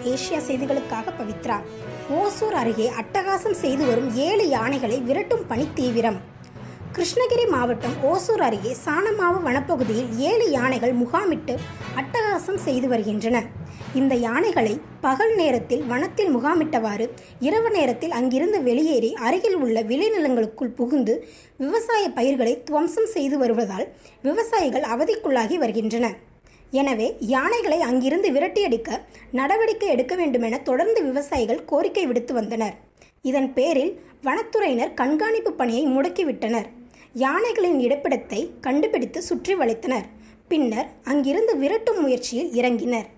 Asia செய்திகளுக்காக பவித்ரா ஓசூர் அருகே அட்டகாசம் செய்து வரும் ஏழு யானைகளை விரட்டும் பணி தீவிரம் கிருஷ்ணகிரி மாவட்டம் ஓசூர் அருகே சாணமாவு வனப்பகுதியில் ஏழு யானைகள் முகாமிட்டு அட்டகாசம் செய்து வருகின்றன இந்த யானைகளை பகல் நேரத்தில் வனத்தில் முகாமிட்டவாறு இரவு நேரத்தில் அங்கிருந்து வெளியேறி அருகில் உள்ள விளைநிலங்களுக்குள் புகுந்து விவசாய பயிர்களை துவம்சம் செய்து வருவதால் விவசாயிகள் அவதிக்குள்ளாகி வருகின்றன எனவே யானைகளை அங்கிருந்து விரட்டியடிக்க நடவடிக்கை எடுக்க வேண்டுமென தொடர்ந்து விவசாயிகள் கோரிக்கை விடுத்து வந்தனர் இதன் பேரில் வனத்துறையினர் கண்காணிப்பு பணியை முடக்கிவிட்டனர் யானைகளின் இருப்பிடத்தை கண்டுபிடித்து சுற்றி வளைத்தனர் பின்னர் அங்கிருந்து விரட்டும் முயற்சியில் இறங்கினர்